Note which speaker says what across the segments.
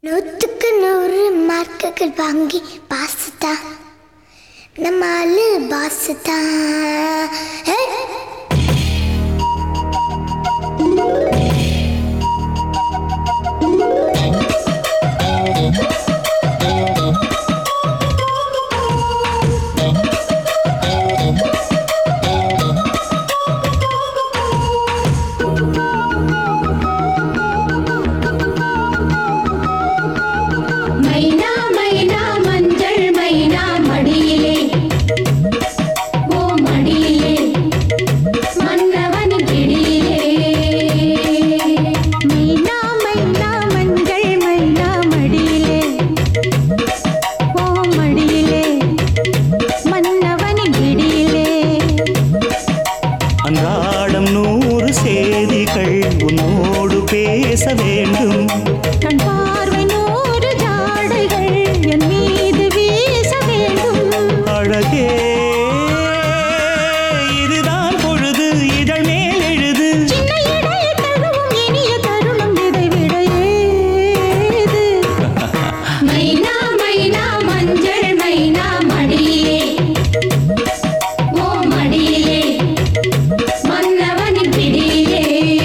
Speaker 1: நூற்றுக்கு நூறு மார்க்குகள் வாங்கி பாசு தான் நம்ம ஆளு பாசு தான் ஏய்!
Speaker 2: மைனா மைனா மஞ்சள் மைனா மடியிலே ஓ மடியிலே மன்னவன் பிடியிலே
Speaker 3: மைனா மைனா மஞ்சள் மைனா மடியிலே ஓ மடியிலே மன்னவனின் பிடியிலே
Speaker 4: அன்றாடம் நூறு செய்திகள் உன்னோடு பேச வேண்டும்
Speaker 3: கண் பார்வை நூறு ஜாடைகள் என் மீது வீச வேண்டும்
Speaker 4: அழகே இதுதான் பொழுது இதழ் மேல் எழுது
Speaker 3: சின்ன இடை தழுவும் இனிய தருணம் இதை விட ஏது
Speaker 2: மைனா மைனா மஞ்சள் மைனா மடியிலே ஓ மடியிலே மன்னவன் பிடியிலே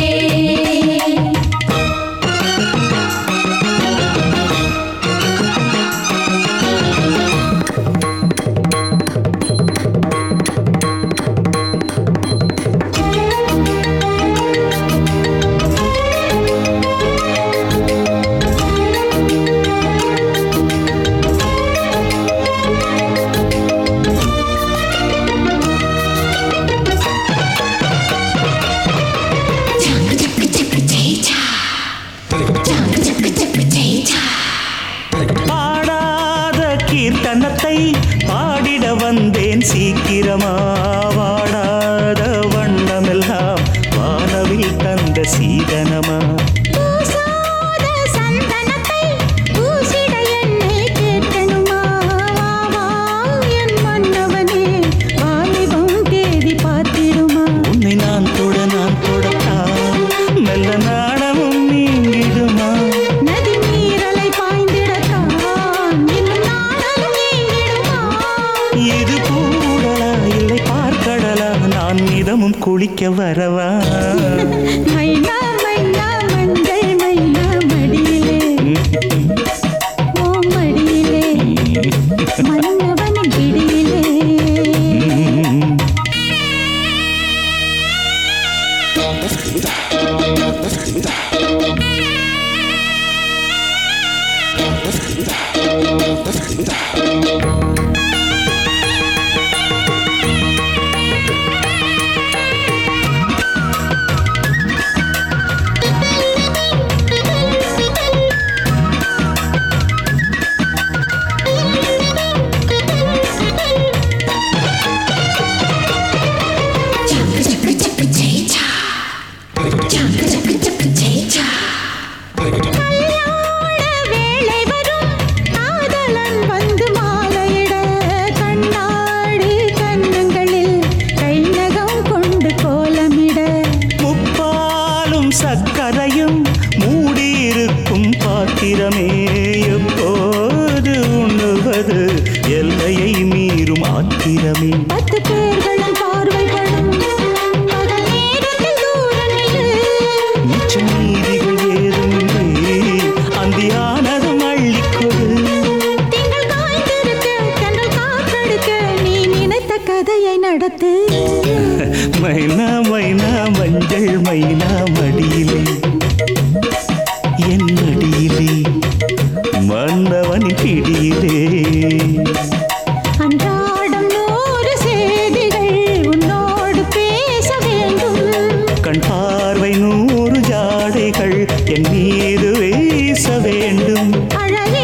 Speaker 4: பாடாத கீர்த்தனத்தை பாடிட வந்தேன் சீக்கிரமா வாடாத வண்ணமெல்லாம் வானவில் தந்த சீதனமா
Speaker 3: பூசாத சந்தனத்தை பூசிட என்னை கேட்கணுமா வா, வா, என் மன்னவனே வாலிபம் தேதி பார்த்திடுமா
Speaker 4: உன்னை நான் தொட நான் தொடத்தான் மெல்ல நாடமும் நீங்கிடுமா
Speaker 3: நதி நீரலை பாய்ந்திடத்தான் இன்னும் நாணலும் நீங்கிடுமா
Speaker 4: இது கூடலா இல்லை பார்க்கடலா நான் மிதமும் குளிக்க வரவா
Speaker 3: மைனா மைனா மஞ்சள் மைனா மடியிலே ஓ மடியிலே மன்னவனின் பிடியிலே கல்யாண வேளை வரும் காதலன் வந்து மாலையிட கண்ணாடி கன்னங்களில் கை நகம் கொண்டு கோலமிட
Speaker 4: முப்பாலும் சர்க்கரையும் மூடியிருக்கும் பாத்திரமே எப்போது உண்ணுவது எல்லையை மீறும் ஆத்திரமே
Speaker 3: பத்து பேர்களும் பார்வைப்படும் பகல் நேரத்தில் தூரம் நில்லு.
Speaker 4: மிச்ச நீதிகள் ஏதுமில்லை அந்தியானதும் அள்ளிக்கொடு
Speaker 3: திங்கள் காய்ந்திருக்க, தென்றல் காற்றடிக்க, நீ நினைத்த கதையை நடத்து
Speaker 4: மைனா மைனா மஞ்சள் மைனா மடியிலே என் மடியிலே மன்னவன் பிடியிலே
Speaker 3: அன்றாடம் நூறு செய்திகள் உன்னோடு பேச வேண்டும்
Speaker 4: கண் பார்வை நூறு ஜாடைகள் என் மீது வீச வேண்டும்
Speaker 3: அழகே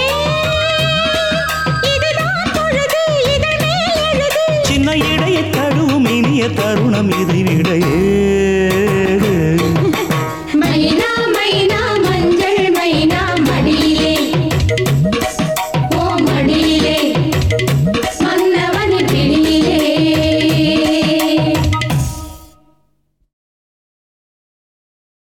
Speaker 3: இதுதான் பொழுது இதழ் மேல் எழுது
Speaker 4: சின்ன இடையை தழுவும் இனிய தருணம் இதை விடையே